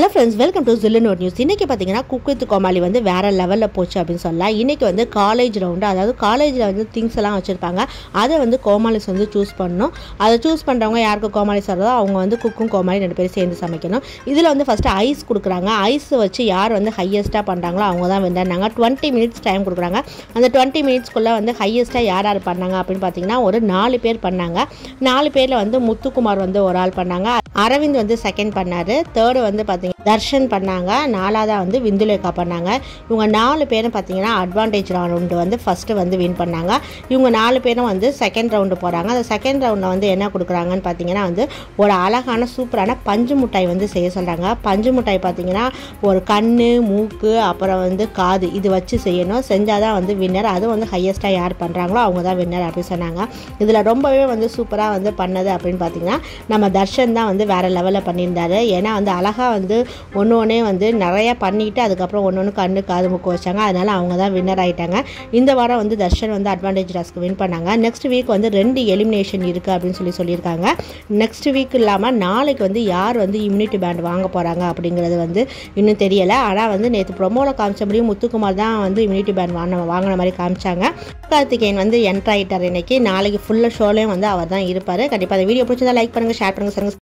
friends welcome to Jillu note news இன்றைக்கி பார்த்தீங்கன்னா cook with கோமாளி வந்து வேறு லெவலில் போச்சு அப்படின்னு சொல்லலாம் இன்றைக்கி வந்து காலேஜ் ரவுண்டு அதாவது காலேஜில் வந்து திங்ஸ் எல்லாம் வச்சுருப்பாங்க அதை வந்து கோமாளிஸ் வந்து சூஸ் பண்ணணும் அதை சூஸ் பண்ணுறவங்க யாருக்கு கோமாளிஸ் வருதோ அவங்க வந்து குக்கும் கோமாளி ரெண்டு பேரும் சேர்ந்து சமைக்கணும் இதில் வந்து ஃபஸ்ட்டு ஐஸ் கொடுக்குறாங்க ஐஸ் வச்சு யார் வந்து ஹையஸ்ட்டாக பண்ணுறாங்களோ அவங்க தான் வின்னாங்க டுவெண்ட்டி மினிட்ஸ் டைம் கொடுக்குறாங்க அந்த டுவெண்ட்டி மினிட்ஸ்க்குள்ளே வந்து ஹையஸ்ட்டாக யார் யார் பண்ணாங்க அப்படின்னு பார்த்தீங்கன்னா ஒரு நாலு பேர் பண்ணாங்க நாலு பேரில் வந்து முத்துக்குமார் வந்து ஒரு ஆள் பண்ணாங்க அரவிந்த் வந்து செகண்ட் பண்ணார் தேர்டு வந்து பார்த்தீங்க தர்ஷன் பண்ணாங்க நாலாவதாக வந்து விந்துலேகா பண்ணாங்க இவங்க நாலு பேரும் பார்த்தீங்கன்னா அட்வான்டேஜ் ரவுண்டு வந்து ஃபஸ்ட்டு வந்து வின் பண்ணாங்க இவங்க நாலு பேரும் வந்து செகண்ட் ரவுண்டு போகிறாங்க அந்த செகண்ட் ரவுண்டில் வந்து என்ன கொடுக்குறாங்கன்னு பார்த்தீங்கன்னா வந்து ஒரு அழகான சூப்பரான பஞ்சு மிட்டாய் வந்து செய்ய சொல்கிறாங்க பஞ்சு மிட்டாய் பார்த்தீங்கன்னா ஒரு கண் மூக்கு அப்புறம் வந்து காது இது வச்சு செய்யணும் செஞ்சால் தான் வந்து வின்னர் அதுவும் வந்து ஹையஸ்ட்டாக யார் பண்ணுறாங்களோ அவங்க தான் வின்னர் அப்படின்னு சொன்னாங்க இதில் ரொம்பவே வந்து சூப்பராக வந்து பண்ணது அப்படின்னு பார்த்தீங்கன்னா நம்ம தர்ஷன் தான் வந்து வேறு லெவலில் பண்ணியிருந்தாரு ஏன்னா வந்து அழகாக வந்து ஒன்று ஒன்றே வந்து நிறையா பண்ணிட்டு அதுக்கப்புறம் ஒன்று ஒன்று கண்ணு காது மூக்கு வச்சாங்க அதனால் அவங்க தான் வின்னர் ஆகிட்டாங்க இந்த வாரம் வந்து தர்ஷன் வந்து அட்வான்டேஜ் டாஸ்க்கு வின் பண்ணாங்க நெக்ஸ்ட் வீக் வந்து ரெண்டு எலிமினேஷன் இருக்குது அப்படின்னு சொல்லி சொல்லியிருக்காங்க நெக்ஸ்ட் வீக் இல்லாமல் நாளைக்கு வந்து யார் வந்து இம்யூனிட்டி பேண்ட் வாங்க போகிறாங்க அப்படிங்கிறது வந்து இன்னும் தெரியலை ஆனால் வந்து நேற்று ப்ரொமோவில் காமிச்சபடியும் முத்துக்குமார் தான் வந்து இம்யூனிட்டி பேண்ட் வாங்கின வாங்கின மாதிரி காமிச்சாங்க கார்த்திகேயன் வந்து என்ட்ரு ஆகிட்டார் இன்னைக்கு நாளைக்கு ஃபுல்லாக ஷோலையும் வந்து அவர் தான் இருப்பார் கண்டிப்பாக அந்த வீடியோ பிடிச்சதா லைக் பண்ணுங்கள் ஷேர் பண்ணுங்கள்